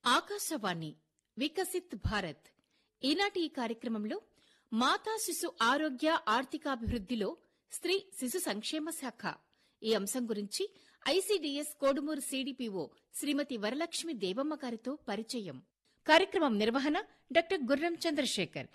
ఆకాశవాణి వికసిత్ భారత్ ఈనాటి ఈ కార్యక్రమంలో మాతా శిశు ఆరోగ్య ఆర్థికాభివృద్దిలో స్త్రీ శిశు సంక్షేమ శాఖ ఈ అంశం గురించి ఐసీడీఎస్ కోడుమూరు సీడీపీఓ శ్రీమతి వరలక్ష్మి దేవమ్మ గారితో పరిచయం కార్యక్రమం నిర్వహణ డాక్టర్ గుర్రం చంద్రశేఖర్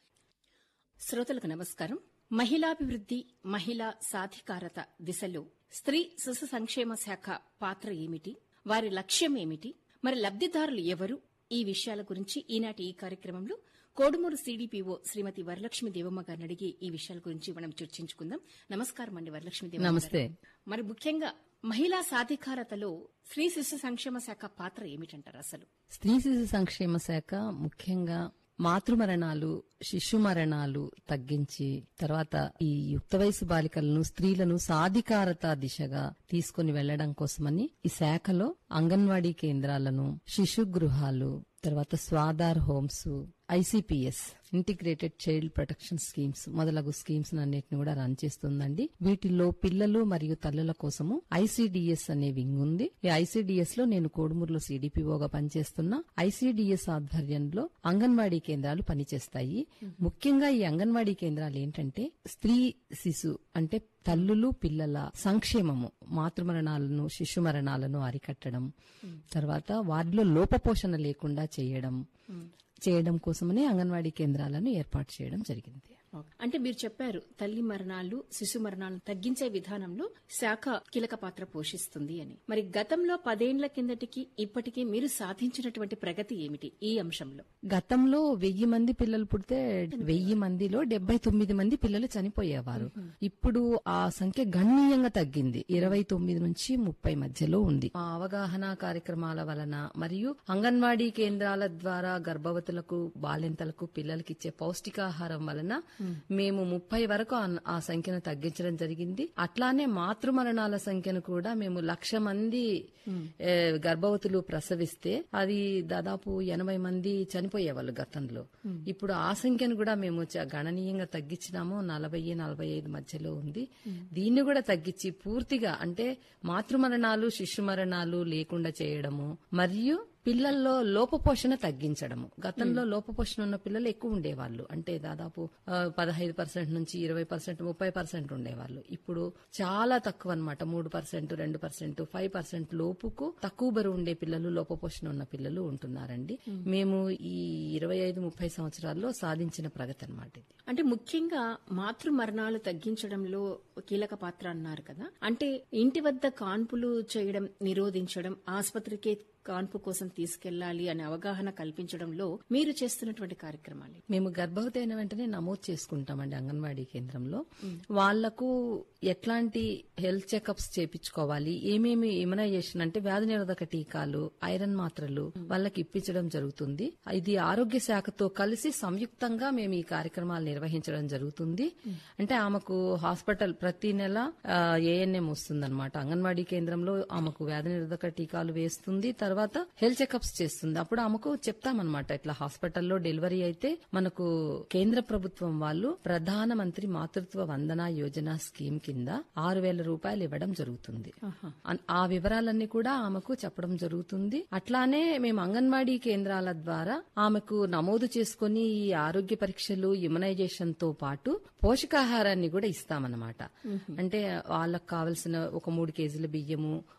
శ్రోతలకు నమస్కారం మహిళాభివృద్ది మహిళా సాధికారత దిశలో స్త్రీ శిశు సంక్షేమ శాఖ పాత్ర ఏమిటి వారి లక్ష్యం ఏమిటి మరి లబ్దిదారులు ఎవరు ఈ విషయాల గురించి ఈనాటి ఈ కార్యక్రమంలో కోడుమూరు సీడీపీఓ శ్రీమతి వరలక్ష్మి దేవమ్మ గారిని అడిగి ఈ విషయాల గురించి మనం చర్చించుకుందాం నమస్కారం అండి వరలక్ష్మి దేవమ్మ గారు. నమస్తే. మరి ముఖ్యంగా మహిళా సాధికారతలో స్త్రీ శిశు సంక్షేమ శాఖ పాత్ర ఏమిటంటారు అసలు స్త్రీ శిశు సంక్షేమ శాఖ ముఖ్యంగా మాతృ మరణాలు శిశు మరణాలు తగ్గించి తర్వాత ఈ యుక్త వయసు బాలికలను స్త్రీలను సాధికారత దిశగా తీసుకుని వెళ్లడం కోసమని ఈ శాఖలో అంగన్వాడీ కేంద్రాలను శిశు గృహాలు తర్వాత Swadhar homes ICPS integrated child protection schemes మొదలగు స్కీమ్స్ అన్నిటిని కూడా రన్ చేస్తుందండి వీటిల్లో పిల్లలు మరియు తల్లుల కోసము ఐసీడీఎస్ అనే వింగ్ ఉంది ఈ ఐసీడీఎస్ లో నేను కోడుమూరులో సిడిపిఓగా పనిచేస్తున్నా ఐసీడీఎస్ ఆధ్వర్యంలో అంగన్వాడీ కేంద్రాలు పనిచేస్తాయి ముఖ్యంగా ఈ అంగన్వాడీ కేంద్రాలు ఏంటంటే స్త్రీ శిశు అంటే తల్లులు పిల్లల సంక్షేమము మాతృ మరణాలను శిశు మరణాలను అరికట్టడం తర్వాత వారిలో లోపపోషణ లేకుండా చేయడం చేయడం కోసమనే అంగన్వాడీ కేంద్రాలను ఏర్పాటు చేయడం జరిగింది అంటే మీరు చెప్పారు తల్లి మరణాలు శిశు మరణాలను తగ్గించే విధానంలో శాఖ కీలక పాత్ర పోషిస్తుంది అని మరి గతంలో పదేండ్ల కిందటికి ఇప్పటికీ మీరు సాధించినటువంటి ప్రగతి ఏమిటి ఈ అంశంలో గతంలో వెయ్యి మంది పిల్లలు పుడితే వెయ్యి మందిలో డెబ్బై తొమ్మిది మంది పిల్లలు చనిపోయేవారు ఇప్పుడు ఆ సంఖ్య గణనీయంగా తగ్గింది ఇరవై తొమ్మిది నుంచి ముప్పై మధ్యలో ఉంది ఆ అవగాహన కార్యక్రమాల వలన మరియు అంగన్వాడీ కేంద్రాల ద్వారా గర్భవతులకు బాలింతలకు పిల్లలకి ఇచ్చే పౌష్టికాహారం వలన మేము ముప్పై వరకు ఆ- ఆ సంఖ్యను తగ్గించడం జరిగింది అట్లానే మాతృ మరణాల సంఖ్యను కూడా మేము లక్ష మంది ఏ, గర్భవతులు ప్రసవిస్తే అది దాదాపు ఎనభై మంది చనిపోయేవాళ్ళు గతంలో ఇప్పుడు ఆ సంఖ్యను కూడా మేము చ- గణనీయంగా తగ్గించినాము నలభై నలభై ఐదు మధ్యలో ఉంది దీన్ని కూడా తగ్గించి పూర్తిగా అంటే మాతృ మరణాలు శిశు మరణాలు లేకుండా చేయడము మరియు పిల్లల్లో లోపపోషణ తగ్గించడము గతంలో లోపపోషణ ఉన్న పిల్లలు ఎక్కువ ఉండేవాళ్ళు అంటే దాదాపు ఆ, పదహైదు పర్సెంట్ నుంచి ఇరవై పర్సెంట్ ముప్పై పర్సెంట్ ఉండేవాళ్ళు ఇప్పుడు చాలా తక్కువ అన్నమాట మూడు పర్సెంట్ రెండు పర్సెంట్ ఫైవ్ పర్సెంట్ లోపుకు తక్కువ బరువు ఉండే పిల్లలు లోపపోషణ ఉన్న పిల్లలు ఉంటున్నారండి మేము ఈ ఇరవై ఐదు ముప్పై సంవత్సరాల్లో సాధించిన ప్రగతి అన్నమాట ఇది అంటే ముఖ్యంగా మాతృ మరణాలు తగ్గించడంలో కీలక పాత్ర అన్నారు కదా అంటే ఇంటి వద్ద కాన్పులు చేయడం నిరోధించడం ఆసుపత్రికి కాన్పు కోసం తీసుకెళ్లాలి అనే అవగాహన కల్పించడంలో మీరు చేస్తున్నటువంటి కార్యక్రమాలు మేము గర్భవతి అయిన వెంటనే నమోదు చేసుకుంటామండి అంగన్వాడీ కేంద్రంలో వాళ్లకు ఎట్లాంటి హెల్త్ చెకప్స్ చేపించుకోవాలి ఏమేమి ఇమ్యునైజేషన్ అంటే వ్యాధి నిరోధక టీకాలు ఐరన్ మాత్రలు వాళ్ళకి ఇప్పించడం జరుగుతుంది ఇది ఆరోగ్య శాఖతో కలిసి సంయుక్తంగా మేము ఈ కార్యక్రమాలు నిర్వహించడం జరుగుతుంది అంటే ఆమెకు హాస్పిటల్ ప్రతి నెల ఏఎన్ఎం వస్తుంది అనమాట అంగన్వాడీ కేంద్రంలో ఆమెకు వ్యాధి నిరోధక టీకాలు వేస్తుంది తర్వాత హెల్త్ చెకప్స్ చేస్తుంది అప్పుడు ఆమెకు చెప్తామన్నమాట ఇట్లా హాస్పిటల్లో డెలివరీ అయితే మనకు కేంద్ర ప్రభుత్వం వాళ్ళు ప్రధాన మంత్రి మాతృత్వ వందన యోజన స్కీమ్ కింద ఆరు వేల రూపాయలు ఇవ్వడం జరుగుతుంది అన్- ఆ వివరాలన్నీ కూడా ఆమెకు చెప్పడం జరుగుతుంది అట్లానే మేము అంగన్వాడీ కేంద్రాల ద్వారా ఆమెకు నమోదు చేసుకుని ఈ ఆరోగ్య పరీక్షలు ఇమ్యునైజేషన్ తో పాటు పోషకాహారాన్ని కూడా ఇస్తామన్నమాట అంటే వాళ్ళకు కావలసిన ఒక మూడు కేజీల బియ్యము